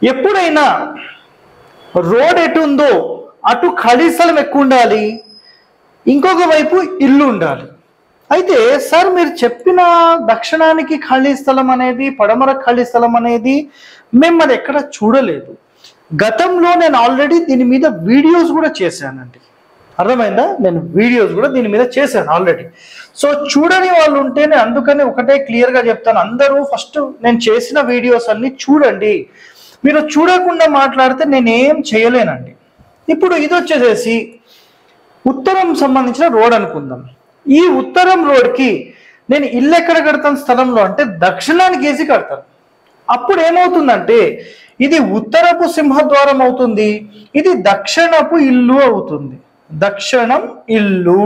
ఎప్పుడైనా రోడ్ ఎటు ఉందో అటు ఖాళీ స్థలం ఎక్కువ ఉండాలి ఇంకొక వైపు ఇల్లు ఉండాలి అయితే సార్ మీరు చెప్పిన దక్షిణానికి ఖాళీ స్థలం అనేది పడమర ఖాళీ స్థలం అనేది మేము అది ఎక్కడ చూడలేదు గతంలో నేను ఆల్రెడీ దీని మీద వీడియోస్ కూడా చేశానండి అర్థమైందా నేను వీడియోస్ కూడా దీని మీద చేశాను ఆల్రెడీ సో చూడని వాళ్ళు ఉంటే నేను అందుకని ఒకటే క్లియర్గా చెప్తాను అందరూ ఫస్ట్ నేను చేసిన వీడియోస్ అన్ని చూడండి మీరు చూడకుండా మాట్లాడితే నేనేం చేయలేనండి ఇప్పుడు ఇది వచ్చేసేసి ఉత్తరం సంబంధించిన రోడ్ అనుకుందాం ఈ ఉత్తరం రోడ్కి నేను ఇల్లు ఎక్కడ కడతాను స్థలంలో అంటే దక్షిణానికి వేసి కడతాను అప్పుడు ఏమవుతుందంటే ఇది ఉత్తరపు సింహద్వారం అవుతుంది ఇది దక్షిణపు ఇల్లు అవుతుంది దక్షిణం ఇల్లు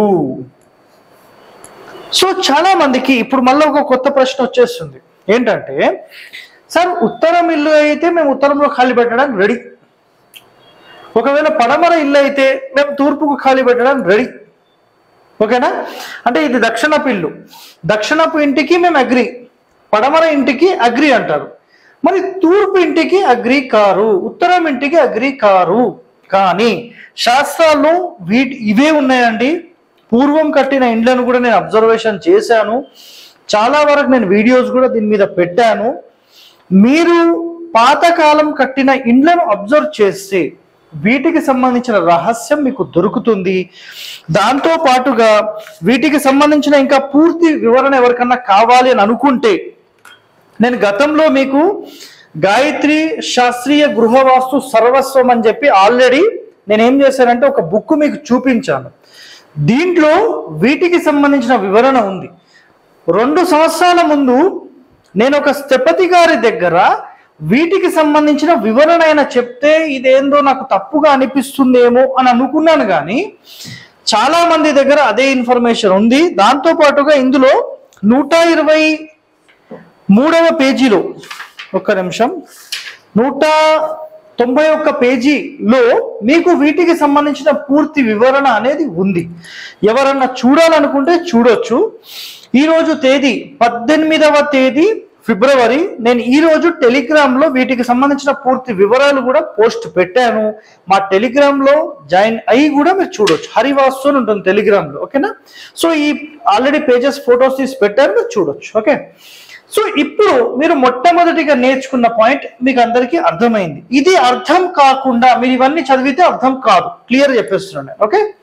సో చాలా మందికి ఇప్పుడు మళ్ళీ ఒక కొత్త ప్రశ్న వచ్చేస్తుంది ఏంటంటే సార్ ఉత్తరం ఇల్లు అయితే మేము ఉత్తరంలో ఖాళీ పెట్టడానికి రెడీ ఒకవేళ పడమర ఇల్లు అయితే మేము తూర్పుకు ఖాళీ పెట్టడానికి రెడీ ఓకేనా అంటే ఇది దక్షిణపు ఇల్లు దక్షిణపు ఇంటికి మేము అగ్రి పడమర ఇంటికి అగ్రి అంటారు మరి తూర్పు ఇంటికి అగ్రి కారు ఉత్తరం ఇంటికి అగ్రి కారు కానీ శాస్త్రాల్లో వీటి ఇవే ఉన్నాయండి పూర్వం కట్టిన ఇండ్లను కూడా నేను అబ్జర్వేషన్ చేశాను చాలా వరకు నేను వీడియోస్ కూడా దీని మీద పెట్టాను మీరు పాతకాలం కట్టిన ఇండ్లను అబ్జర్వ్ చేస్తే వీటికి సంబంధించిన రహస్యం మీకు దొరుకుతుంది దాంతో పాటుగా వీటికి సంబంధించిన ఇంకా పూర్తి వివరణ ఎవరికన్నా కావాలి అని అనుకుంటే నేను గతంలో మీకు గాయత్రి శాస్త్రీయ గృహవాస్తు సర్వస్వం అని చెప్పి ఆల్రెడీ నేను ఏం చేశానంటే ఒక బుక్ మీకు చూపించాను దీంట్లో వీటికి సంబంధించిన వివరణ ఉంది రెండు సంవత్సరాల ముందు నేను ఒక స్థపతి గారి దగ్గర వీటికి సంబంధించిన వివరణ అయినా చెప్తే ఇదేందో నాకు తప్పుగా అనిపిస్తుందేమో అని అనుకున్నాను కానీ చాలా మంది దగ్గర అదే ఇన్ఫర్మేషన్ ఉంది దాంతో పాటుగా ఇందులో నూట ఇరవై మూడవ పేజీలో ఒక్క నిమిషం నూట తొంభై ఒక్క పేజీలో మీకు వీటికి సంబంధించిన పూర్తి వివరణ అనేది ఉంది ఎవరన్నా చూడాలనుకుంటే చూడొచ్చు ఈరోజు తేదీ పద్దెనిమిదవ తేదీ ఫిబ్రవరి నేను ఈ రోజు టెలిగ్రామ్ లో వీటికి సంబంధించిన పూర్తి వివరాలు కూడా పోస్ట్ పెట్టాను మా టెలిగ్రామ్ లో జాయిన్ అయ్యి కూడా మీరు చూడొచ్చు హరివాస్తు అని ఉంటుంది టెలిగ్రామ్ లో ఓకేనా సో ఈ ఆల్రెడీ పేజెస్ ఫొటోస్ తీసి పెట్టారు మీరు చూడొచ్చు ఓకే సో ఇప్పుడు మీరు మొట్టమొదటిగా నేర్చుకున్న పాయింట్ మీకు అందరికీ అర్థమైంది ఇది అర్థం కాకుండా మీరు ఇవన్నీ చదివితే అర్థం కాదు క్లియర్ చెప్పేస్తున్నాను ఓకే